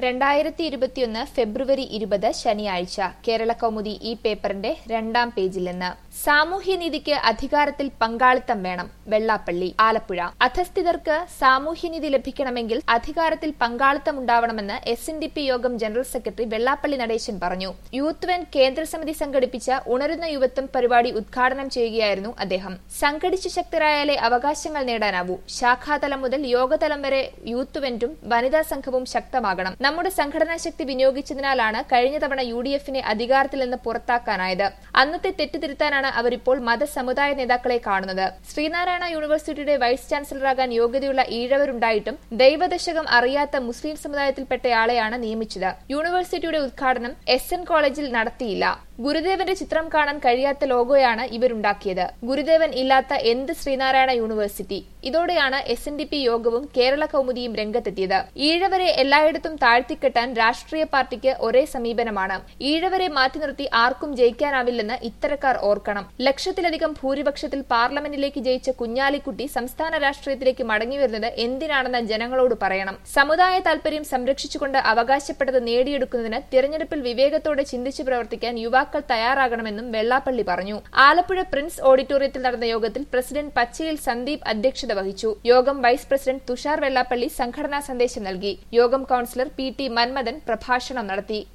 രണ്ടായിരത്തി ഇരുപത്തിയൊന്ന് ഫെബ്രുവരി ഇരുപത് ശനിയാഴ്ച കേരള കൗമുദി ഈ പേപ്പറിന്റെ രണ്ടാം പേജിൽ നിന്ന് സാമൂഹ്യനീതിക്ക് അധികാരത്തിൽ പങ്കാളിത്തം വേണം വെള്ളാപ്പള്ളി ആലപ്പുഴ അധസ്ഥിതർക്ക് സാമൂഹ്യനീതി ലഭിക്കണമെങ്കിൽ അധികാരത്തിൽ പങ്കാളിത്തം ഉണ്ടാവണമെന്ന് എസ് എൻ ഡി പി യോഗം ജനറൽ സെക്രട്ടറി വെള്ളാപ്പള്ളി നടേശൻ പറഞ്ഞു യൂത്ത് വെൻ കേന്ദ്ര സമിതി സംഘടിപ്പിച്ച ഉണരുന്ന യുവത്വം പരിപാടി ഉദ്ഘാടനം ചെയ്യുകയായിരുന്നു അദ്ദേഹം സംഘടിച്ചു ശക്തരായാലേ അവകാശങ്ങൾ നേടാനാവൂ ശാഖാതലം മുതൽ യോഗതലം വരെ യൂത്ത് വെന്റും വനിതാ സംഘവും ശക്തമാകണം നമ്മുടെ സംഘടനാ ശക്തി വിനിയോഗിച്ചതിനാലാണ് കഴിഞ്ഞ തവണ യു ഡി എഫിനെ അധികാരത്തിൽ നിന്ന് പുറത്താക്കാനായത് അന്നത്തെ തെറ്റുതിരുത്താനാണ് അവരിപ്പോൾ മതസമുദായ നേതാക്കളെ കാണുന്നത് ശ്രീനാരായണ യൂണിവേഴ്സിറ്റിയുടെ വൈസ് ചാൻസലറാകാൻ യോഗ്യതയുള്ള ഈഴവരുണ്ടായിട്ടും ദൈവദശകം അറിയാത്ത മുസ്ലിം സമുദായത്തിൽപ്പെട്ടയാളെയാണ് നിയമിച്ചത് യൂണിവേഴ്സിറ്റിയുടെ ഉദ്ഘാടനം എസ് എൻ കോളേജിൽ നടത്തിയില്ല ഗുരുദേവന്റെ ചിത്രം കാണാൻ കഴിയാത്ത ലോഗോയാണ് ഇവരുണ്ടാക്കിയത് ഗുരുദേവൻ ഇല്ലാത്ത എന്ത് ശ്രീനാരായണ യൂണിവേഴ്സിറ്റി ഇതോടെയാണ് എസ് എൻ ഡി പി യോഗവും കേരള കൗമുദിയും രംഗത്തെത്തിയത് ഈഴവരെ എല്ലായിടത്തും താഴ്ത്തിക്കെട്ടാൻ രാഷ്ട്രീയ പാർട്ടിക്ക് ഒരേ സമീപനമാണ് ഈഴവരെ മാറ്റി നിർത്തി ആർക്കും ജയിക്കാനാവില്ലെന്ന് ഇത്തരക്കാർ ഓർക്കണം ലക്ഷത്തിലധികം ഭൂരിപക്ഷത്തിൽ പാർലമെന്റിലേക്ക് ജയിച്ച കുഞ്ഞാലിക്കുട്ടി സംസ്ഥാന രാഷ്ട്രീയത്തിലേക്ക് മടങ്ങിവരുന്നത് എന്തിനാണെന്ന് ജനങ്ങളോട് പറയണം സമുദായ താൽപര്യം സംരക്ഷിച്ചുകൊണ്ട് അവകാശപ്പെട്ടത് നേടിയെടുക്കുന്നതിന് തിരഞ്ഞെടുപ്പിൽ വിവേകത്തോടെ ചിന്തിച്ചു പ്രവർത്തിക്കാൻ യുവാക്കൾ തയ്യാറാകണമെന്നും വെള്ളാപ്പള്ളി പറഞ്ഞു ആലപ്പുഴ പ്രിൻസ് ഓഡിറ്റോറിയത്തിൽ നടന്ന യോഗത്തിൽ പ്രസിഡന്റ് പച്ചയിൽ സന്ദീപ് അധ്യക്ഷത വഹിച്ചു യോഗം വൈസ് പ്രസിഡന്റ് തുഷാർ വെള്ളാപ്പള്ളി സംഘടനാ സന്ദേശം നൽകി യോഗം കൌൺസിലർ പി ടി മന്മഥൻ പ്രഭാഷണം നടത്തി